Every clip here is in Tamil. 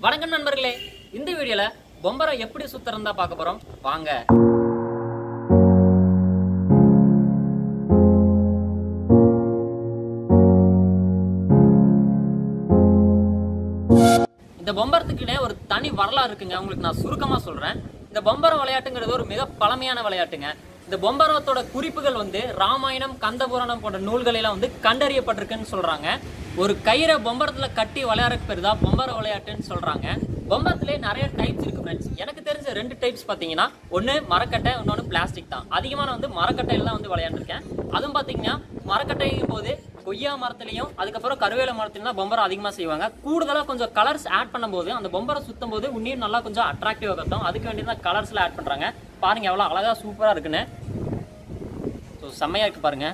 வணக்கம் நண்பர்களே இந்த வீடியோல பொம்பரை எப்படி சுத்துறதா பார்க்க போறோம் வாங்க இந்த பொம்பரத்துக்குனே ஒரு தனி வரலாறு இருக்குங்க உங்களுக்கு நான் சுருக்கமா சொல்றேன் இந்த பொம்பரம் விளையாட்டுங்கிறது ஒரு மிக பழமையான விளையாட்டுங்க இந்த பொம்பரத்தோட குறிப்புகள் வந்து ராமாயணம் கந்தபுராணம் போன்ற நூல்களெல்லாம் வந்து கண்டறியப்பட்டிருக்குன்னு சொல்றாங்க ஒரு கயிறை பொம்பரத்துல கட்டி விளையாடுறதுக்கு பேர் தான் பொம்பர விளையாட்டுன்னு சொல்றாங்க பொம்பரத்திலே நிறைய டைப்ஸ் இருக்கு ஃப்ரெண்ட்ஸ் எனக்கு தெரிஞ்ச ரெண்டு டைப்ஸ் பார்த்தீங்கன்னா ஒன்று மரக்கட்டை இன்னொன்று பிளாஸ்டிக் தான் அதிகமாக நான் வந்து மரக்கட்டையில தான் வந்து விளையாண்டுருக்கேன் அதுவும் பார்த்தீங்கன்னா மரக்கட்டையும் போது கொய்யா மரத்துலையும் அதுக்கப்புறம் கருவேல மரத்துலையும் தான் பொம்பரை அதிகமாக செய்வாங்க கூடுதலாக கொஞ்சம் கலர்ஸ் ஆட் பண்ணும்போது அந்த பொம்பரை சுத்தும் போது இன்னும் நல்லா கொஞ்சம் அட்ராக்டிவாக கட்டும் அதுக்கு வேண்டி தான் கலர்ஸ்ல ஆட் பண்ணுறாங்க பாருங்க எவ்வளோ அழகாக சூப்பராக இருக்குன்னு ஸோ செம்மையாக இருக்கு பாருங்க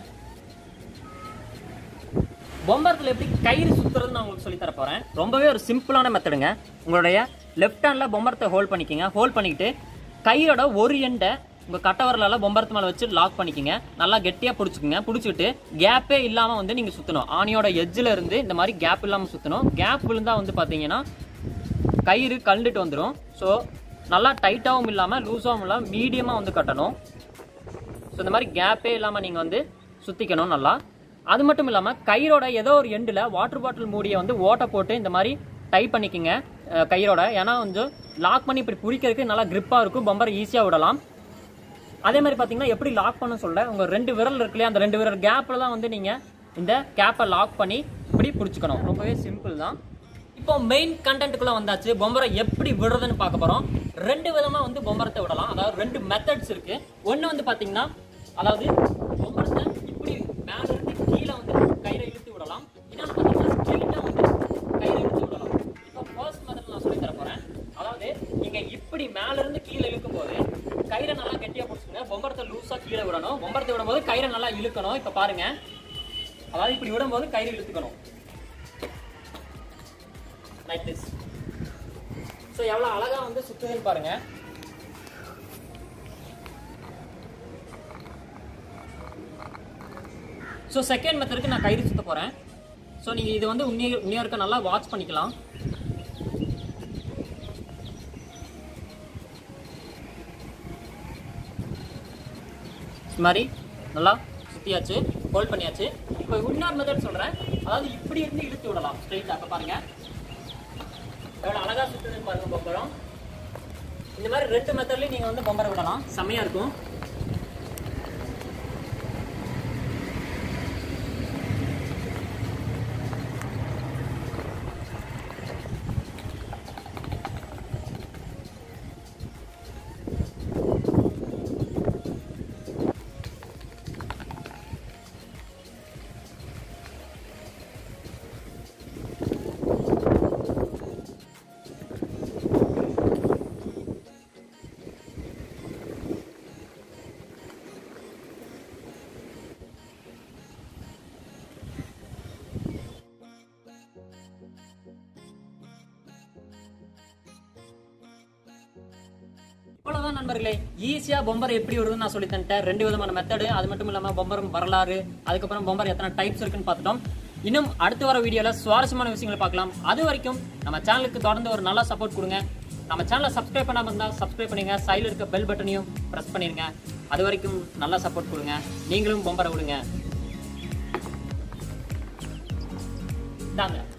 பொம்பரத்தில் எப்படி கயிறு சுத்துறதுன்னு நான் உங்களுக்கு சொல்லி தர போறேன் ரொம்பவே ஒரு சிம்பிளான மெத்தடுங்க உங்களுடைய லெஃப்ட் ஹேண்ட்ல பொம்பரத்தை ஹோல்ட் பண்ணிக்கங்க ஹோல்ட் பண்ணிக்கிட்டு கையோட ஒரு எண்டை உங்க கட்ட விரலால பொம்பரத்து மேல வச்சு லாக் பண்ணிக்கங்க நல்லா கெட்டியா பிடிச்சிக்கங்க பிடிச்சிட்டு கேப்பே இல்லாம வந்து நீங்க சுத்தணும் ஆணியோட எட்ஜில் இருந்து இந்த மாதிரி கேப் இல்லாம சுத்தணும் கேப் விழுந்தா வந்து பாத்தீங்கன்னா கயிறு கழுந்துட்டு வந்துடும் ஸோ நல்லா டைட்டாகவும் இல்லாமல் லூஸாகவும் இல்லாமல் மீடியமாக வந்து கட்டணும் ஸோ இந்த மாதிரி கேப்பே இல்லாமல் நீங்கள் வந்து சுற்றிக்கணும் நல்லா அது மட்டும் இல்லாமல் கயிறோட ஏதோ ஒரு எண்டில் வாட்டர் பாட்டில் மூடியை வந்து ஓட்டை போட்டு இந்த மாதிரி டை பண்ணிக்கங்க அஹ், கயிறோட ஏன்னா கொஞ்சம் லாக் பண்ணி இப்படி பிடிக்கிறதுக்கு நல்லா grip-ஆ இருக்கும் பம்பர் ஈஸியாக விடலாம் அதே மாதிரி பார்த்தீங்கன்னா எப்படி லாக் பண்ண சொல்ல உங்க ரெண்டு விரல் இருக்கு இல்லையா அந்த ரெண்டு விரல் கேப்பில் தான் வந்து நீங்க இந்த கேப்பை லாக் பண்ணி இப்படி பிடிச்சிக்கணும் ரொம்பவே சிம்பிள் தான் இப்போ மெயின் கண்டென்ட்டுக்குள்ள வந்தாச்சு பொம்பரை எப்படி விடுறதுன்னு பார்க்க போறோம் ரெண்டு விதமா வந்து பொம்பரத்தை விடலாம் அதாவது ரெண்டு மெத்தட்ஸ் இருக்கு ஒன்று வந்து பார்த்தீங்கன்னா அதாவது பொம்பரத்தை இப்படி மேல இருந்து கீழே வந்து கயிறை இழுத்து விடலாம் இன்னொன்று பார்த்தீங்கன்னா ஸ்ட்ரெயிட்டாக வந்து கயிறை இழுத்து விடலாம் இப்போ ஃபர்ஸ்ட் மெத்தட் நான் சொல்லி தர போறேன் அதாவது நீங்க இப்படி மேல இருந்து கீழே இழுக்கும் போது கயிறை நல்லா கெட்டியா பிடிச்சுங்க பொம்பரத்தை லூஸா கீழே விடணும் பொம்பரத்தை விடும்போது கயிறை நல்லா இழுக்கணும் இப்ப பாருங்க அதாவது இப்படி விடும்போது கயிறு இழுத்துக்கணும் லைக் திஸ் ஸோ எவ்வளவு அழகா வந்து சுத்துதுன்னு பாருங்க ஸோ செகண்ட் மெத்தடுக்கு நான் கயிறு சுத்த போறேன் ஸோ நீங்க இது வந்து உன்னிய உன்னியா இருக்க நல்லா வாட்ச் பண்ணிக்கலாம் இது மாதிரி நல்லா சுத்தியாச்சு ஹோல்ட் பண்ணியாச்சு இப்போ இன்னொரு மெத்தட் சொல்றேன் அதாவது இப்படி இருந்து இழுத்து விடலாம் ஸ்ட்ரைட்டா அப்ப பாருங்க எவ்வளவு அழகா சுத்துதுன்னு பாருங்க பொம்பரம் இந்த மாதிரி ரெண்டு மெத்தட்லயும் நீங்க வந்து பொம்பரை விடலாம் செம்மையா இருக்கும் இவ்வளவுதான் நண்பர்களே ஈஸியா பொம்பர் எப்படி வருதுன்னு நான் சொல்லி தந்துட்டேன் ரெண்டு விதமான மெத்தடு அது மட்டும் இல்லாம பொம்பரும் வரலாறு அதுக்கப்புறம் பொம்பர் எத்தனை டைப்ஸ் இருக்குன்னு பார்த்துட்டோம் இன்னும் அடுத்து வர வீடியோல சுவாரஸ்யமான விஷயங்களை பார்க்கலாம் அது வரைக்கும் நம்ம சேனலுக்கு தொடர்ந்து ஒரு நல்ல சப்போர்ட் கொடுங்க நம்ம சேனலை சப்ஸ்கிரைப் பண்ணாம இருந்தா சப்ஸ்கிரைப் பண்ணுங்க சைடில் இருக்க பெல் பட்டனையும் பிரஸ் பண்ணிருங்க அது வரைக்கும் நல்ல சப்போர்ட் கொடுங்க நீங்களும் பொம்பரை விடுங்க இந்தாங்க